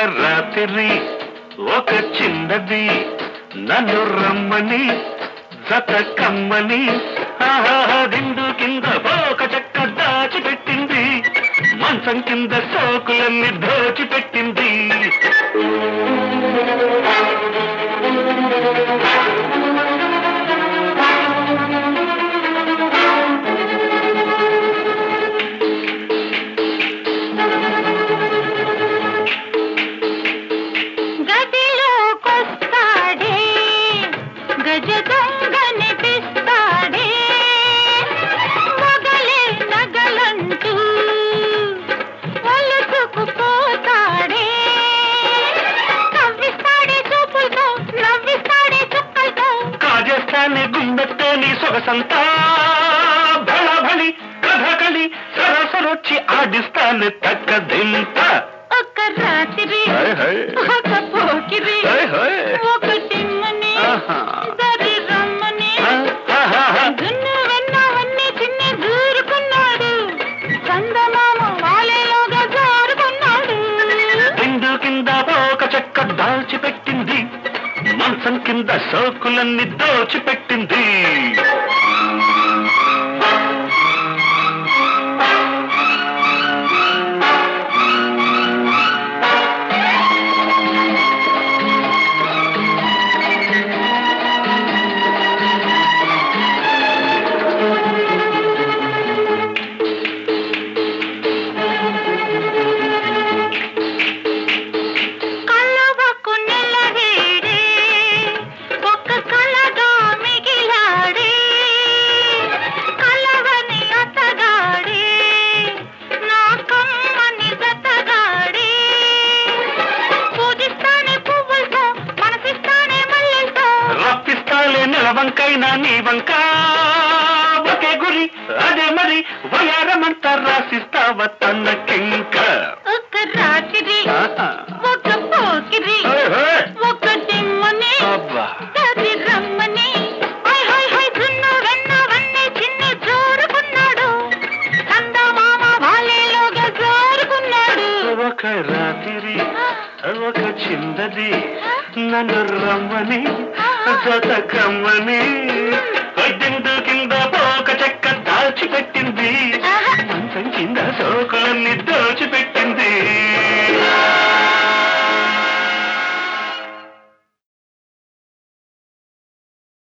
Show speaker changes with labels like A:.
A: రాత్రి ఒక చిన్నది నన్ను రమ్మని జత కమ్మని ఆహా దిండు కింద ఒక చెక్క దాచిపెట్టింది మంచం కింద సోకులన్నీ దోచిపెట్టింది
B: గదిలోకొస్తాడే గజ దొంగనిపిస్తాడే మొగలే నగలంటూ ఒలుసుకుపోతాడే కవ్విస్తాడే చూపులతో నవ్విస్తాడే చుక్కలతో
A: కాజేస్తానే గుండెతో నీ సొగసంతా బళబళి కథకళి సరసరొచ్చి ఆడిస్తానే తక్కదింత
B: ఒక రాత్రి
A: హాయ్ హాయ్.
B: ఒక పోకిరి
A: హాయ్ హాయ్.
B: ఒక తిమ్మని
A: ఆహా.
B: దరి రమ్మని
A: ఆహాహా.
B: దున్ను వెన్నవన్నీ చిన్న దూరుకున్నాడు చందమామ వాలేలోగా జారుకున్నాడు
A: బిందు కింద ఒక చెక్క దాల్చిపెట్టింది మంచం కింద సోకులన్నీ దోచిపెట్టింది
B: కళ్ళవకు నెలవేడే ఒక్క కళగా మిగిలాడే కలవని అతగాడే నా కమ్మని జతగాడే పూజిస్తానే పువ్వులతో మనసిస్తానే మల్లెలతో
A: రప్పిస్తాలే నిలవంకైనా నీ వంక ఒకే గురి అదే మరి వయారమంతా రాసిస్తావ తనకింక
B: ఒక రాత్రి
A: ఆహా.
B: ఒక పోకిరి
A: హాయ్ హాయ్.
B: ఒక దిమ్మని
A: అబ్బా
B: దరి రమ్మని హై హై హై దున్ను వెన్నవన్నీ చిన్ని జోరుకున్నాడు చందమామ వాలేలోగా జోరుకున్నాడు
A: ఒక రాత్రి ఒక చిన్నది నన్ను రమ్మని జత కమ్మని దిండు కింద ఒక చెక్క దాచిపెట్టి